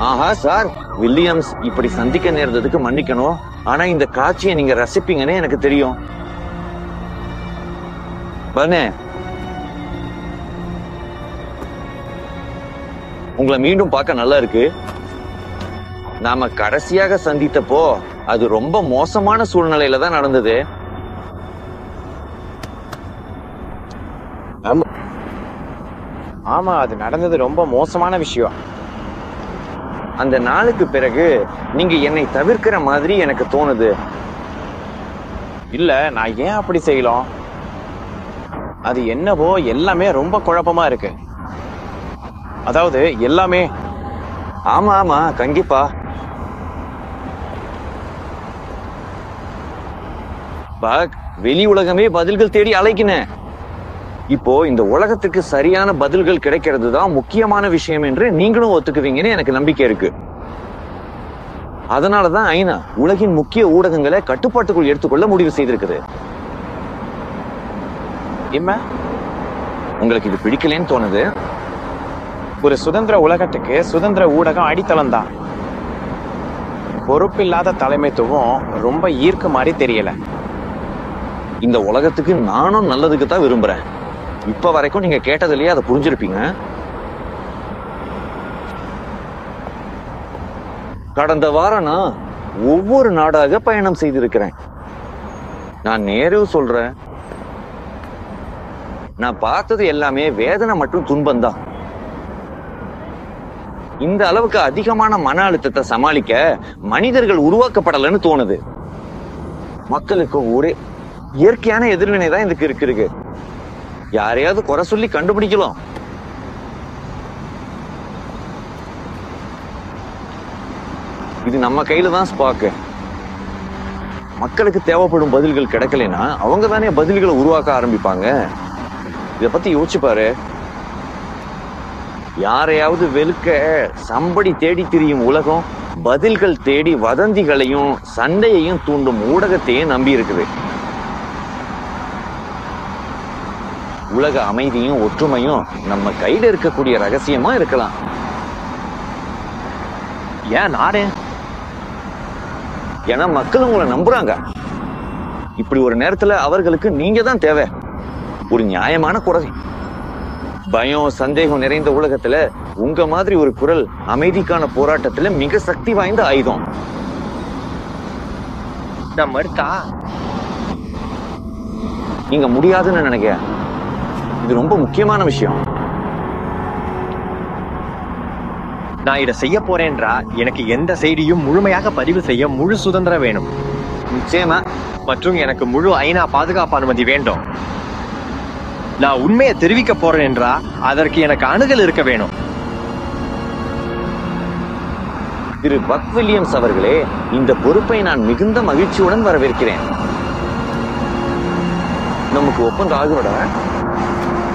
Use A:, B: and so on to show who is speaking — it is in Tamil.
A: ஆஹா சார் வில்லியம்ஸ் இப்படி சந்திக்க நேர்ந்ததுக்கு மன்னிக்கணும் ஆனா இந்த காட்சியை நீங்க ரசிப்பீங்கன்னு எனக்கு தெரியும் பனே உங்களை மீண்டும் பார்க்க நல்லா இருக்கு நாம கடைசியாக சந்தித்தப்போ அது ரொம்ப மோசமான சூழ்நிலையில தான் நடந்தது
B: ஆமா ஆமா அது நடந்தது ரொம்ப மோசமான விஷயம்
A: அந்த நாளுக்கு பிறகு நீங்க என்னை தவிர்க்கிற மாதிரி எனக்கு தோணுது
B: இல்ல நான் ஏன் அப்படி செய்யலாம் அது என்னவோ எல்லாமே ரொம்ப குழப்பமா இருக்கு அதாவது எல்லாமே
A: ஆமா ஆமா கண்டிப்பா பாக் வெளி உலகமே பதில்கள் தேடி அலைக்கின இப்போ இந்த உலகத்துக்கு சரியான பதில்கள் கிடைக்கிறது தான் முக்கியமான விஷயம் என்று நீங்களும் ஒத்துக்குவீங்கன்னு எனக்கு நம்பிக்கை இருக்கு அதனாலதான் ஐநா உலகின் முக்கிய ஊடகங்களை கட்டுப்பாட்டுக்குள் எடுத்துக்கொள்ள முடிவு செய்திருக்குது
B: இம்ம
A: உங்களுக்கு இது பிடிக்கலன்னு தோணுது
B: ஒரு சுதந்திர உலகத்துக்கு சுதந்திர ஊடகம் அடித்தளம் தான் பொறுப்பில்லாத தலைமைத்துவம் ரொம்ப ஈர்க்க மாதிரி தெரியல
A: இந்த உலகத்துக்கு நானும் நல்லதுக்கு தான் விரும்புறேன் இப்ப வரைக்கும் நீங்க கேட்டதுலயே அதை புரிஞ்சிருப்பீங்க கடந்த வாரம் நான் ஒவ்வொரு நாடாக பயணம் செய்திருக்கிறேன் நான் நேரு சொல்றேன் நான் பார்த்தது எல்லாமே வேதனை மற்றும் துன்பம் தான் இந்த அளவுக்கு அதிகமான மன அழுத்தத்தை சமாளிக்க மனிதர்கள் உருவாக்கப்படலைன்னு தோணுது மக்களுக்கு ஒரே இயற்கையான எதிர்வினை தான் இதுக்கு இருக்கு இருக்கு யாரையாவது குறை சொல்லி கண்டுபிடிக்கலாம் இது நம்ம கையில தான் ஸ்பாக்கு மக்களுக்கு தேவைப்படும் பதில்கள் கிடைக்கலைன்னா அவங்க தானே பதில்களை உருவாக்க ஆரம்பிப்பாங்க இத பத்தி யோசிச்சு பாரு யாரையாவது வெளுக்க சம்படி தேடி திரியும் உலகம் பதில்கள் தேடி வதந்திகளையும் சண்டையையும் தூண்டும் ஊடகத்தையும் நம்பி இருக்குது உலக அமைதியும் ஒற்றுமையும் நம்ம கையில இருக்கக்கூடிய ரகசியமா இருக்கலாம்
B: ஏன் நானே
A: ஏன்னா மக்கள் உங்களை நம்புறாங்க இப்படி ஒரு நேரத்துல அவர்களுக்கு நீங்க தான் தேவை ஒரு நியாயமான குரல் பயம் சந்தேகம் நிறைந்த உலகத்துல உங்க மாதிரி ஒரு குரல் அமைதிக்கான போராட்டத்துல மிக சக்தி வாய்ந்த ஆயுதம்
B: நான் மறுத்தா
A: நீங்க முடியாதுன்னு நினைக்கிறேன் இது ரொம்ப முக்கியமான விஷயம்
C: நான் இதை செய்ய போறேன்றா எனக்கு எந்த செய்தியும் முழுமையாக பதிவு செய்ய முழு சுதந்திரம் வேணும்
A: நிச்சயமா
C: மற்றும் எனக்கு முழு ஐநா பாதுகாப்பு அனுமதி வேண்டும் நான் உண்மையை தெரிவிக்க போறேன் என்றா அதற்கு எனக்கு அணுகல் இருக்க வேணும்
A: திரு பக் வில்லியம்ஸ் அவர்களே இந்த பொறுப்பை நான் மிகுந்த மகிழ்ச்சியுடன் வரவேற்கிறேன் நமக்கு ஒப்பந்தம் ஆகுறடா